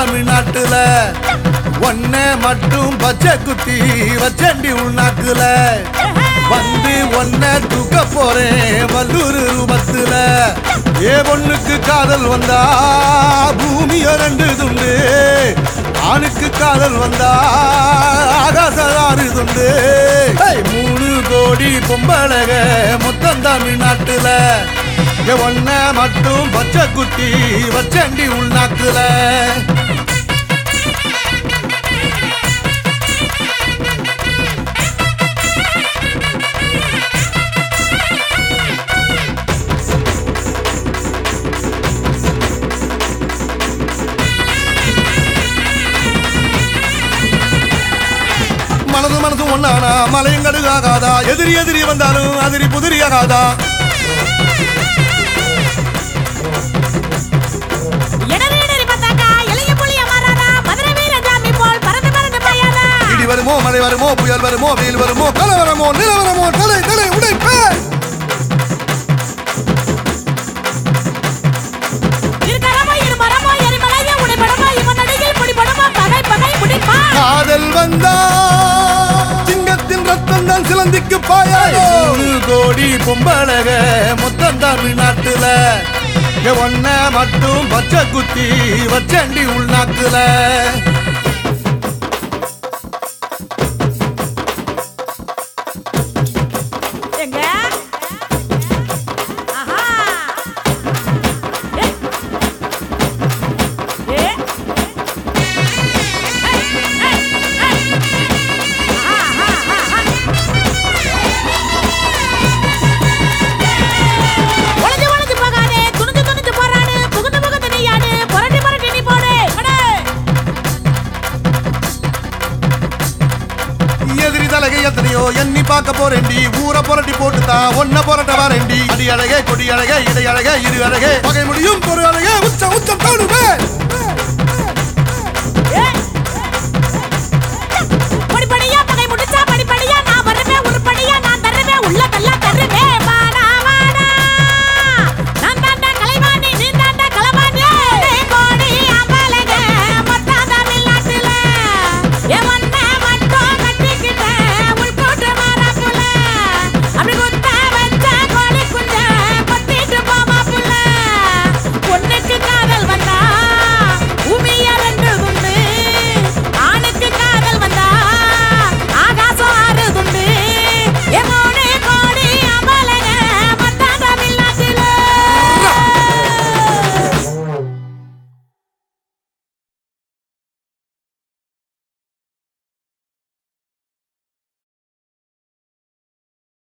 தமிழ்நாட்டுல ஒன்ன மட்டும் பச்சை குத்தி வச்சண்டி உள்நாக்குல வந்து ஒன்ன தூக்க போறேன் வல்லூர் ரூபத்துல ஏ பொண்ணுக்கு காதல் வந்தா பூமிய ரெண்டு துண்டு ஆணுக்கு காதல் வந்தா ஆகாசாறு துண்டு ஏய், மூணு கோடி பொம்பளக மொத்தம் தமிழ்நாட்டுல இங்க ஒன்ன மட்டும் பச்சை குத்தி வச்சண்டி உள்நாக்குல மனது மனது ஒன்னானா மலையும் கடுகாகாதா எதிரி எதிரி வந்தாலும் அதிரி புதிரி ஆகாதா இடறி இடறி பார்த்தாக்கா இளைய புலிய மாறாதா மதுரை வீரசாமி போல் பறந்து பறந்து பாயாதா இடி வருமோ மழை வருமோ புயல் வருமோ வெயில் வருமோ கலவரமோ நிலவரமோ தலை தலை உடைப்பேன் இருக்கரமோ இருமரமோ எரிமலையோ உடைபடமோ இவன் அடியில் பிடிபடமோ பகை பகை முடிப்பா காதல் வந்தா சிங்கத்தின் ரத்தம் தான் சிலந்திக்கு பாயாதோ நூறு கோடி பொம்பளக மொத்தம் தமிழ்நாட்டுல இங்க ஒன்ன மட்டும் பச்சை குத்தி வச்சண்டி உள்நாக்குல எங்க ஆஹா ஏ ஏ ஒளிஞ்சு ஒளிஞ்சு போகாதே துணிஞ்சு துணிஞ்சு போறானு புகுந்து புகுந்து நீயாடு புரட்டி புரட்டி நீ போடு அடே எதிரி தலகை எத்தனையோ எண்ணி பார்க்க போறேன்டி ஊரை புரட்டி போட்டுதா ஒன்ன புரட்ட வரேன்டி அடி அழகே கொடி அழகே இடை அழகே இரு அழகே பகை முடியும் பொறு அழகே உச்சம் உச்சம் தாடுவே